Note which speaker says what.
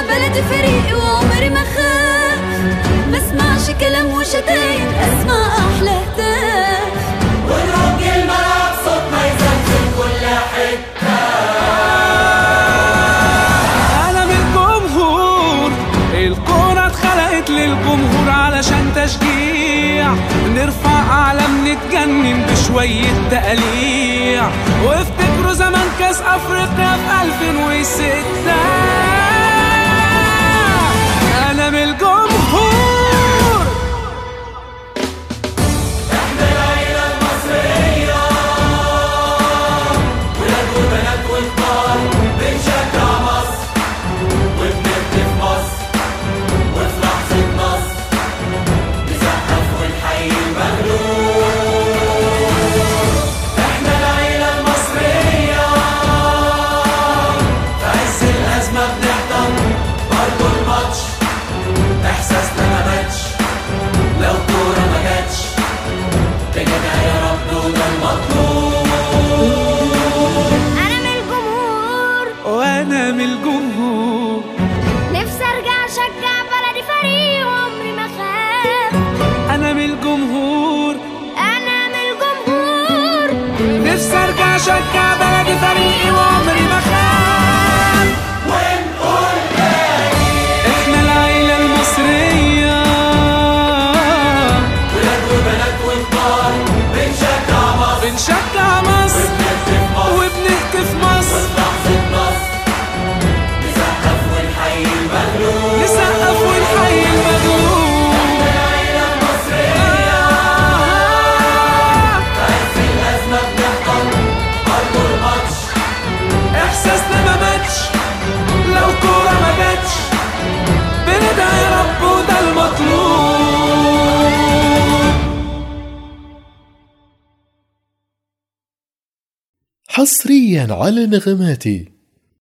Speaker 1: بلدي فريقي وعمري ما خاف بسمعش كلام وشتايم اسمع احلى هتاف
Speaker 2: ونرج الملعب صوتنا يزلزل كل حتة
Speaker 3: انا من الجمهور الكرة اتخلقت للجمهور علشان تشجيع نرفع اعلام نتجنن بشوية تقليع وافتكروا زمان كاس افريقيا في 2006 انا من الجمهور
Speaker 2: العيلة المصرية ولاد وبنات وكبار بنشجع مصر وبنبني في مصر وفي لحظة نصر نسقف ونحيي المغلوب احنا العيلة المصرية في عز الأزمة بنحضر برضه الماتش إحساسنا ما ماتش لو كورة ما جاتش بجدع يا رب وده المطلوب
Speaker 1: انا من الجمهور
Speaker 3: وانا من الجمهور
Speaker 1: نفسي ارجع اشجع بلدي فريق وعمري ما خاف
Speaker 3: انا من الجمهور
Speaker 1: انا من الجمهور
Speaker 3: نفسي ارجع اشجع بلدي فريقي وعمري ما خاف
Speaker 2: ونقول تاني
Speaker 3: احنا العيلة المصرية
Speaker 2: ولاد وبنات وكبار بنشجع مصر
Speaker 3: بنشجع مصر
Speaker 2: وبنهتف مصر
Speaker 3: وبنهتف مصر
Speaker 2: وفي لحظة نصر نسقف ونحيي المغلوب
Speaker 3: نسقف ونحيي المغلوب
Speaker 2: العيلة المصرية في عز الأزمة بنحضر برضه الماتش
Speaker 3: احساسنا ما ماتش لو كورة ما جاتش بندعي يا رب وده المطلوب
Speaker 4: حصريا على نغماتي